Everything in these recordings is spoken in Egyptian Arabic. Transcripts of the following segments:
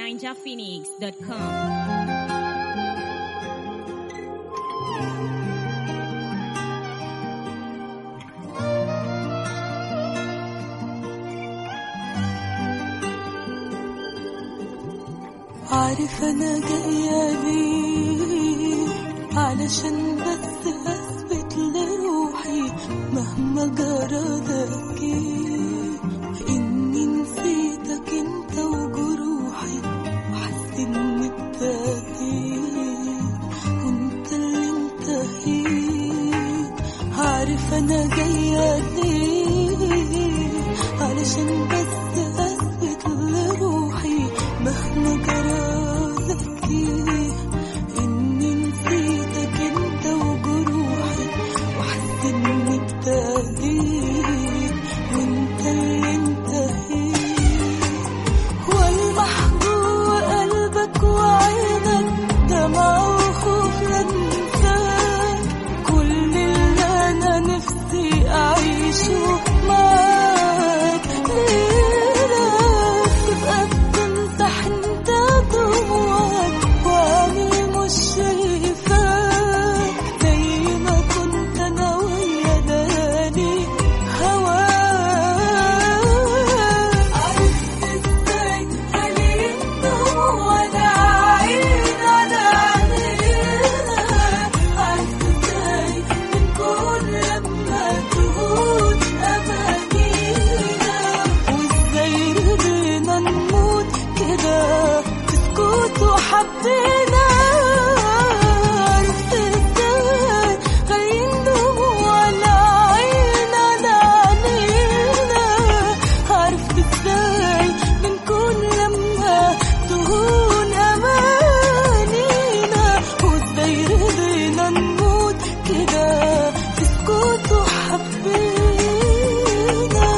ninjaphoenix.com. عارف انا جاية ليه علشان بس اثبت لروحي مهما جرى ايه اني نسيتك انت وجروحي وحاسس اني ابتديت وانت اللي انتهيت عارف انا جاية ليه علشان بس اثبت لروحي مهما جرالك ايه اني نسيتك انت وجروحي وحاسس اني ابتديت وانت اللي انتهيت والمح جوه قلبك وعينك دمع وخوف لا تنساك كل اللي انا نفسي اعيشه معاك ليلة تبقى بتمسح انت دموعك وانا مش شايفاك زي ما كنت انا ويا ليالي هواك عرفت ازاي خليت وانا عين على عينينا عرفت ازاي بنكون لما تهون امانينا وازاي رضينا نموت كده في سكوت وحبينا عرفت ازاي خلينا دموع على عين على عينينا عرفت ازاي بنكون لما تهون امانينا وازاي رضينا نموت كده في سكوت وحبينا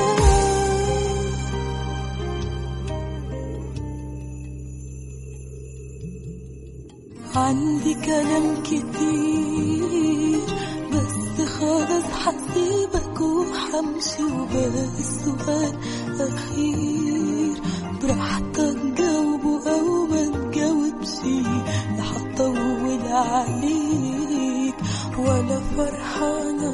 عندي كلام كتير بس خلاص هسيبك وحمشي وباقي السؤال أخير براحتك جاوبه أو ما تجاوبش لا هطول عليك ولا فرحانة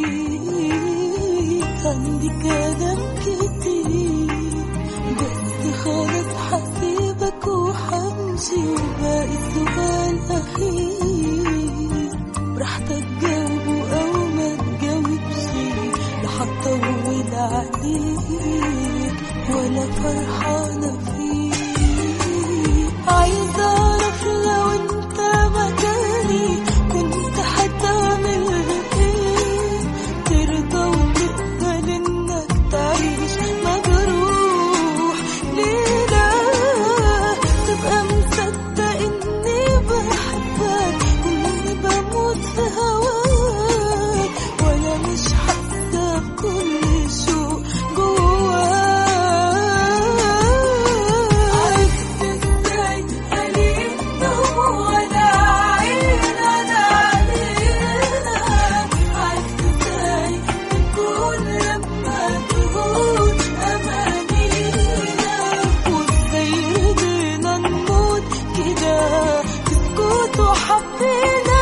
فيك عندي كلام كتير بس خلاص هسيبك وحمشي وباقي سؤال أخير براحتك جاوبه أو ما تجاوبش لا هطول عليك ولا فرحانة فيك عايزة أعرف لو أنت مكاني كنت هتعمل إيه ترضى وتقبل إنك تعيش مجروح ليه لا تبقى مصدق إني بحبك وإني بموت في هواك ولا مش حاسة بكل شوق جواك عرفت ازاي خليت دموع على عين على عينينا عرفت ازاي بنكون لما تهون امانينا وازاي رضينا نموت كده في سكوت وحبينا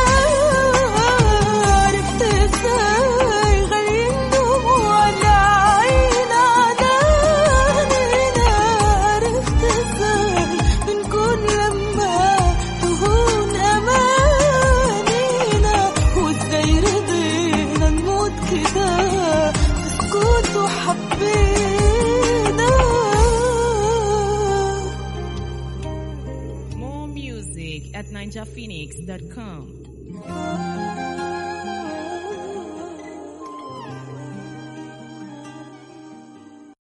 عرفت ازاي غاليين دموع على عين على عينينا عرفت ازاي بنكون لما تهون امانينا وازاي رضينا نموت كده في سكوت وحبينا More music at ninjaphoenix.com.